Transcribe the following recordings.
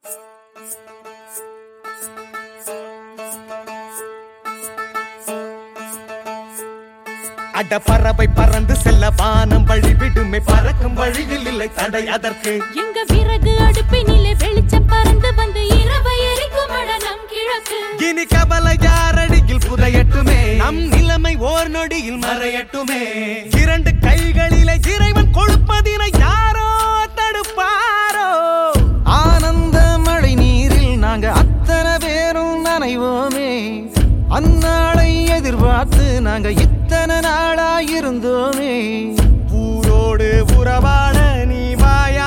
அட பறவை பறந்து செல்ல வானம் வழி விடுமே பறக்கும் வழியில் இல்லை தடை அதற்கு எங்க விறகு அடுப்பினிலே வெளிச்சம் பறந்து வந்து இரவை எரிக்கும் அட நம் கிழக்கு இனி கவலை யாரடியில் புதையட்டுமே நம் நிலைமை ஓர் நொடியில் மறையட்டுமே இரண்டு கைகளிலே இறைவன் கொடுப்பதினை யாரோ தடுப்பாரோ ஆனந்த மழை நீரில் நாங்க அத்தனை பேரும் நனைவோமே அந்நாளை எதிர்பார்த்து நாங்க இத்தனை நாளா இருந்தோமே ஊரோடு உறவாட நீ வாயா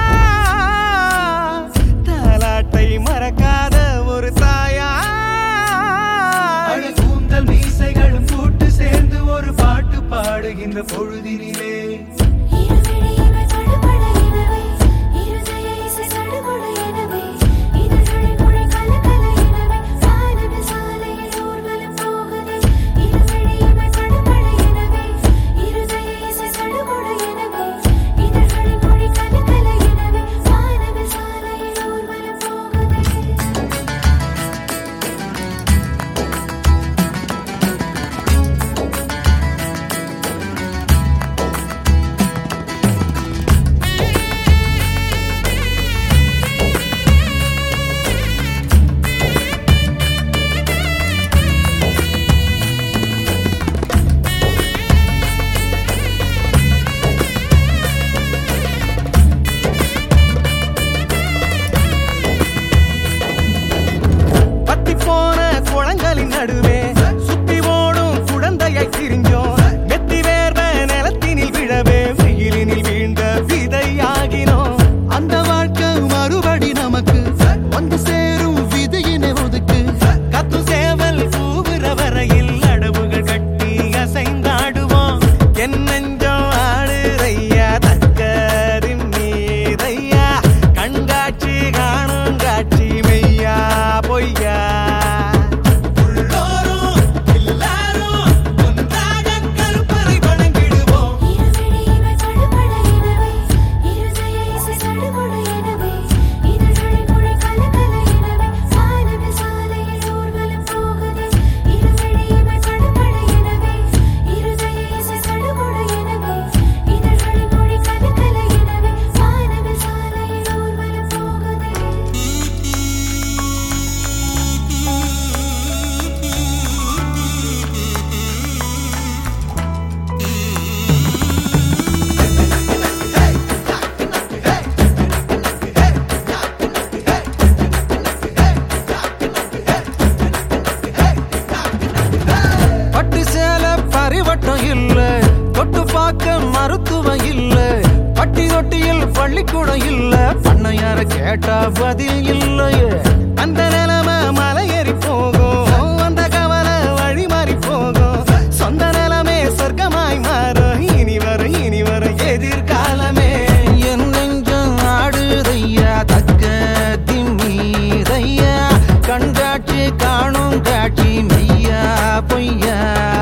தாலாட்டை மறக்காத ஒரு தாயா கூந்தல் மீசைகளும் கூட்டு சேர்ந்து ஒரு பாட்டு பாடுகின்ற பொழுதினிலே இருவிழியிமை தடுபட எனவே, இருதய இசை சடுகுட எனவே, இதழ்களில் மொழி கலகல எனவே, வானவில் சாலையில் ஊர்வலம் போகுதே. இருவிழியிமை தடுபட எனவே, இருதய இசை சடுகுட எனவே, இதழ்களில் மொழி கலகல எனவே, வானவில் சாலையில் ஊர்வலம் போகுதே. பத்தி போன குளங்களின் நடுவே சுத்தி ஓடும் குழந்தையை திரிஞ்சோம் மெத்தி வேர்வ நிலத்தினில் விழவே வெயிலினில் வீழ்ந்த விதையாகினோம் அந்த வாழ்க்கை மறுபடி நமக்கு வந்து சேரும் விதையினை ஒதுக்கு கத்து சேவல் கூவுற வரையில் அடவுகள் கட்டி அசைந்தாடுவோம் என் நெஞ்சம் ஆடுறையா தக்கரின் மீதையா கண்காட்சி காணும் காட்சி மெய்யா பொய்யா உள்ளோரும் எல்லாரும் ஒன்றாக கருப்பறை வணங்கிடுவோம் இருவிழியிமை தடுபட எனவே, இருதய இசை சடுகுட எனவே, இதழ்களில் மொழி கலகல எனவே, வானவில் சாலையில் ஊர்வலம் போகுதே. இருவிழியிமை தடுபட எனவே, இருதய இசை சடுகுட எனவே, இதழ்களில் மொழி கலகல எனவே, வானவில் சாலையில் ஊர்வலம் போகுதே. பட்டு சேல பரிவட்டம் இல்ல தொட்டு பார்க்க மருத்துவம் இல்ல பட்டி தொட்டியில் பள்ளிக்கூடம் இல்ல பண்ணையார கேட்டா பதில் இல்லையே அந்த நிலைமை மலையேறி போகும் அந்த கவலை வழி மாறி போகும் சொந்த நிலமே சொர்க்கமாய் மாறும் இனி வரும் இனி வரும் எதிர்காலமே என் நெஞ்சம் ஆடுதையா தக்க திம்மீதையா கண்காட்சி காணும் காட்சி மெய்யா பொய்யா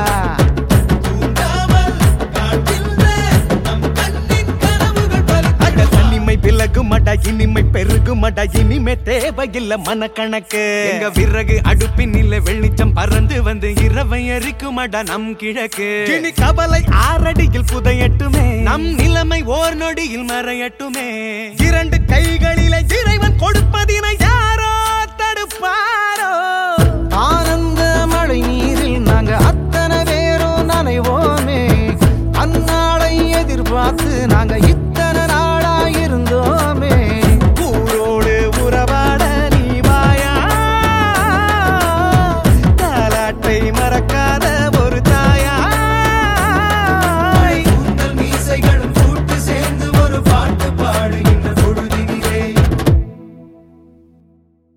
அட தனிமை விலகுமடா இனிமை பெருகுமடா இனிமே தேவையில்ல மனக்கணக்கு எங்க விறகு அடுப்பினில வெளிச்சம் பறந்து வந்து இரவை எரிக்குமடா நம் கிழக்கு இனி கவலை ஆறடியில் புதையட்டுமே நம் நிலைமை ஓர் நொடியில் மறையட்டுமே இரண்டு கைகளிலே இறைவன் கொடுப்பது